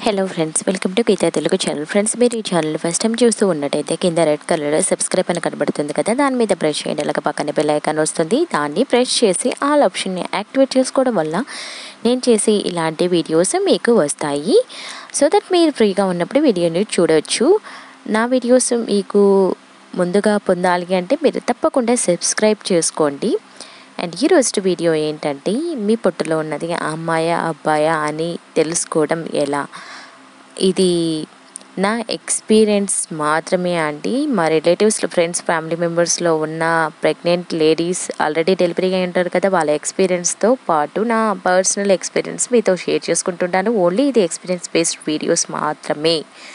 hello friends welcome to Geetha Telugu channel friends మీరు ఈ channel first time చూస్తూ ఉన్నట్టయితే కింద రెడ్ కలర్ సబ్స్క్రైబ్ అని కనబడుతుంది కదా దాని మీద ప్రెస్ చేయండి అలాగే పక్కన బెల్ ఐకాన్ వస్తుంది దాన్ని ప్రెస్ చేసి ఆల్ ఆప్షన్ని యాక్టివేట్ చేసుకోవడం వల్ల నేను చేసే ఇలాంటి వీడియోస్ మీకు వస్తాయి సో దట్ మీరు ఫ్రీగా ఉన్నప్పుడు వీడియోని చూడవచ్చు నా వీడియోస్ మీకు ముందుగా పొందాలి అంటే మీరు తప్పకుండా సబ్స్క్రైబ్ చేసుకోండి అండ్ ఈ రోజు వీడియో ఏంటంటే మీ పొట్టులో ఉన్నది అమ్మాయా అబ్బాయా అని తెలుసుకోవడం ఎలా ఇది నా ఎక్స్పీరియన్స్ మాత్రమే అండి మా రిలేటివ్స్ ఫ్రెండ్స్ ఫ్యామిలీ మెంబర్స్లో ఉన్న ప్రెగ్నెంట్ లేడీస్ ఆల్రెడీ డెలివరీ అయి ఉంటారు కదా వాళ్ళ ఎక్స్పీరియన్స్తో పాటు నా పర్సనల్ ఎక్స్పీరియన్స్ మీతో షేర్ చేసుకుంటుంటాను ఓన్లీ ఇది ఎక్స్పీరియన్స్ బేస్డ్ వీడియోస్ మాత్రమే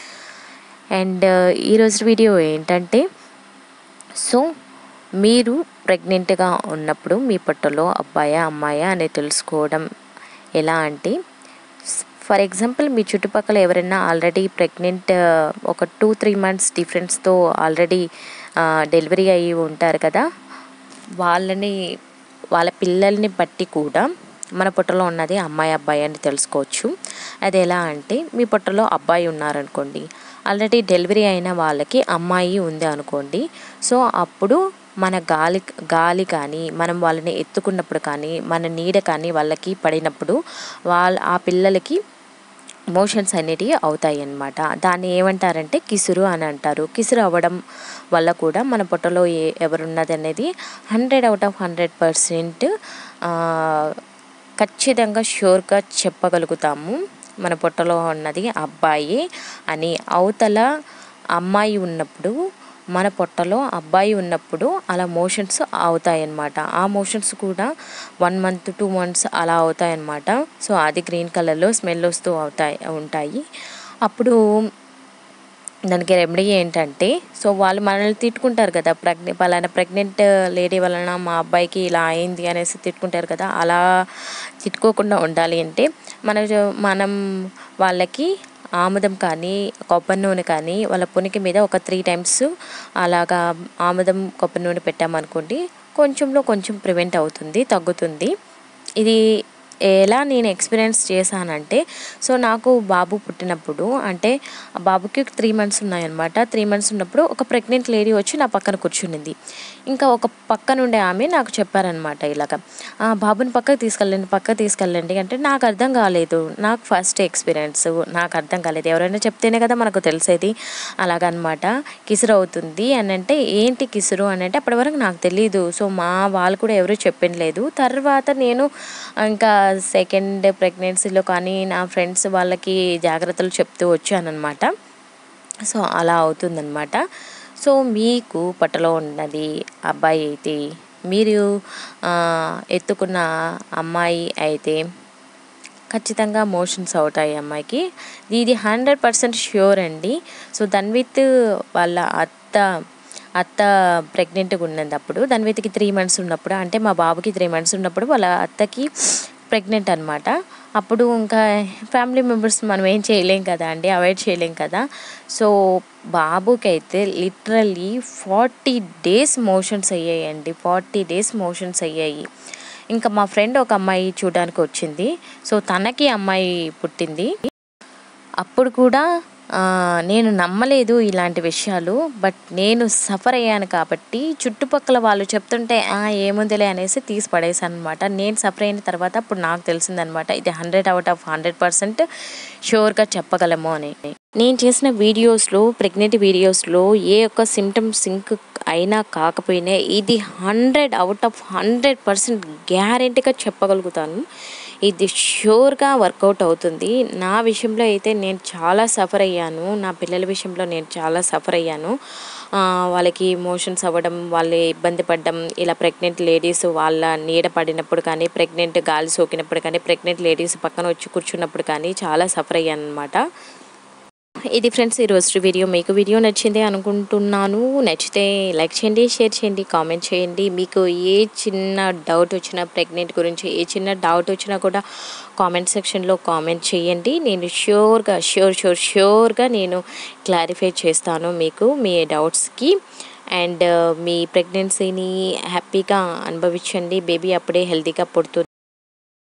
అండ్ ఈరోజు వీడియో ఏంటంటే సో మీరు ప్రెగ్నెంట్గా ఉన్నప్పుడు మీ పొట్టలో అబ్బాయా అమ్మాయా అని తెలుసుకోవడం ఎలా అంటే ఫర్ ఎగ్జాంపుల్ మీ చుట్టుపక్కల ఎవరైనా ఆల్రెడీ ప్రెగ్నెంట్ ఒక టూ త్రీ మంత్స్ డిఫరెన్స్తో ఆల్రెడీ డెలివరీ అయ్యి ఉంటారు కదా వాళ్ళని వాళ్ళ పిల్లల్ని బట్టి కూడా మన పొట్టలో ఉన్నది అమ్మాయి అబ్బాయి అని తెలుసుకోవచ్చు అది ఎలా అంటే మీ పొట్టలో అబ్బాయి ఉన్నారనుకోండి ఆల్రెడీ డెలివరీ అయిన వాళ్ళకి అమ్మాయి ఉంది అనుకోండి సో అప్పుడు మన గాలి గాలి కానీ మనం వాళ్ళని ఎత్తుకున్నప్పుడు కానీ మన నీడ కానీ వాళ్ళకి పడినప్పుడు వాళ్ళ ఆ పిల్లలకి మోషన్స్ అనేటివి అవుతాయి అన్నమాట దాన్ని ఏమంటారంటే కిసురు అని అంటారు కిసురు అవ్వడం వల్ల కూడా మన పొట్టలో ఏ ఎవరున్నది అనేది hundred out of hundred percent ఖచ్చితంగా షూర్గా చెప్పగలుగుతాము మన పొట్టలో ఉన్నది అబ్బాయి అని అవతల అమ్మాయి ఉన్నప్పుడు మన పొట్టలో అబ్బాయి ఉన్నప్పుడు అలా మోషన్స్ అవుతాయన్నమాట ఆ మోషన్స్ కూడా వన్ మంత్ టూ మంత్స్ అలా అవుతాయన్నమాట సో అది గ్రీన్ కలర్లో స్మెల్ వస్తూ అవుతాయి ఉంటాయి అప్పుడు దానికి రెమెడీ ఏంటంటే సో వాళ్ళు మనల్ని తిట్టుకుంటారు కదా ప్రెగ్నె పలానా ప్రెగ్నెంట్ లేడీ వలన మా అబ్బాయికి ఇలా అయింది అనేసి తిట్టుకుంటారు కదా అలా తిట్టుకోకుండా ఉండాలి అంటే మన మనం వాళ్ళకి ఆముదం కానీ కొబ్బరి నూనె కానీ వాళ్ళ పునికి మీద ఒక త్రీ టైమ్స్ అలాగా ఆముదం కొబ్బరి నూనె పెట్టామనుకోండి కొంచెంలో కొంచెం ప్రివెంట్ అవుతుంది తగ్గుతుంది ఇది ఎలా నేను ఎక్స్పీరియన్స్ చేశానంటే సో నాకు బాబు పుట్టినప్పుడు అంటే ఆ బాబుకి త్రీ మంత్స్ ఉన్నాయన్నమాట త్రీ మంత్స్ ఉన్నప్పుడు ఒక ప్రెగ్నెంట్ లేడీ వచ్చి నా పక్కన కూర్చునింది ఇంకా ఒక పక్క నుండే ఆమె నాకు చెప్పారనమాట ఇలాగ బాబుని పక్కకు తీసుకెళ్ళండి పక్కకు తీసుకెళ్ళండి అంటే నాకు అర్థం కాలేదు నాకు ఫస్ట్ ఎక్స్పీరియన్స్ నాకు అర్థం కాలేదు ఎవరైనా చెప్తేనే కదా మనకు తెలిసేది అలాగనమాట కిసురు అవుతుంది అని అంటే ఏంటి కిసురు అని అంటే అప్పటి వరకు నాకు తెలియదు సో మా వాళ్ళు కూడా ఎవరు చెప్పలేదు తర్వాత నేను ఇంకా సెకండ్ ప్రెగ్నెన్సీలో కానీ నా ఫ్రెండ్స్ వాళ్ళకి జాగ్రత్తలు చెప్తూ వచ్చానమాట సో అలా అవుతుందన్నమాట సో మీకు పట్టలో ఉన్నది అబ్బాయి అయితే మీరు ఎత్తుకున్న అమ్మాయి అయితే ఖచ్చితంగా మోషన్స్ అవుతాయి అమ్మాయికి ఇది హండ్రెడ్ పర్సెంట్ ష్యూర్ అండి సో ధన్విత్ వాళ్ళ అత్త అత్త ప్రెగ్నెంట్గా ఉన్నప్పుడు ధన్విత్కి త్రీ మంత్స్ ఉన్నప్పుడు అంటే మా బాబుకి త్రీ మంత్స్ ఉన్నప్పుడు వాళ్ళ అత్తకి ప్రెగ్నెంట్ అనమాట అప్పుడు ఇంకా ఫ్యామిలీ మెంబర్స్ మనం ఏం చేయలేం కదా అండి అవాయిడ్ చేయలేం కదా సో బాబుకి అయితే లిటరల్లీ ఫార్టీ డేస్ మోషన్స్ అయ్యాయండి ఫార్టీ డేస్ మోషన్స్ అయ్యాయి ఇంకా మా ఫ్రెండ్ ఒక అమ్మాయి చూడడానికి వచ్చింది సో తనకి అమ్మాయి పుట్టింది అప్పుడు కూడా నేను నమ్మలేదు ఇలాంటి విషయాలు బట్ నేను సఫర్ అయ్యాను కాబట్టి చుట్టుపక్కల వాళ్ళు చెప్తుంటే ఏముందిలే అనేసి తీసి పడేసాను అనమాట నేను సఫర్ అయిన తర్వాత అప్పుడు నాకు తెలిసిందనమాట ఇది hundred out of hundred percent షూర్గా చెప్పగలము అని నేను చేసిన వీడియోస్లో ప్రెగ్నెంట్ వీడియోస్లో ఏ ఒక్క సిమ్టమ్ సింక్ అయినా కాకపోయినా ఇది hundred out of hundred percent గ్యారెంటీగా చెప్పగలుగుతాను ఇది షూర్గా వర్కౌట్ అవుతుంది నా విషయంలో అయితే నేను చాలా సఫర్ అయ్యాను నా పిల్లల విషయంలో నేను చాలా సఫర్ అయ్యాను వాళ్ళకి మోషన్స్ అవ్వడం వాళ్ళు ఇబ్బంది పడడం ఇలా ప్రెగ్నెంట్ లేడీస్ వాళ్ళ నీడ పడినప్పుడు కానీ ప్రెగ్నెంట్ గాలి సోకినప్పుడు కానీ ప్రెగ్నెంట్ లేడీస్ పక్కన వచ్చి కూర్చున్నప్పుడు కానీ చాలా సఫర్ అయ్యాను అనమాట ఇది ఫ్రెండ్స్ ఈరోజు వీడియో మీకు వీడియో నచ్చింది అనుకుంటున్నాను నచ్చితే లైక్ చేయండి షేర్ చేయండి కామెంట్ చేయండి మీకు ఏ చిన్న డౌట్ వచ్చినా ప్రెగ్నెంట్ గురించి ఏ చిన్న డౌట్ వచ్చినా కూడా కామెంట్ సెక్షన్లో కామెంట్ చేయండి నేను ష్యూర్గా ష్యూర్ ష్యూర్ ష్యూర్గా నేను క్లారిఫై చేస్తాను మీకు మీ డౌట్స్కి అండ్ మీ ప్రెగ్నెన్సీని హ్యాపీగా అనుభవించండి బేబీ అప్పుడే హెల్తీగా పుడుతుంది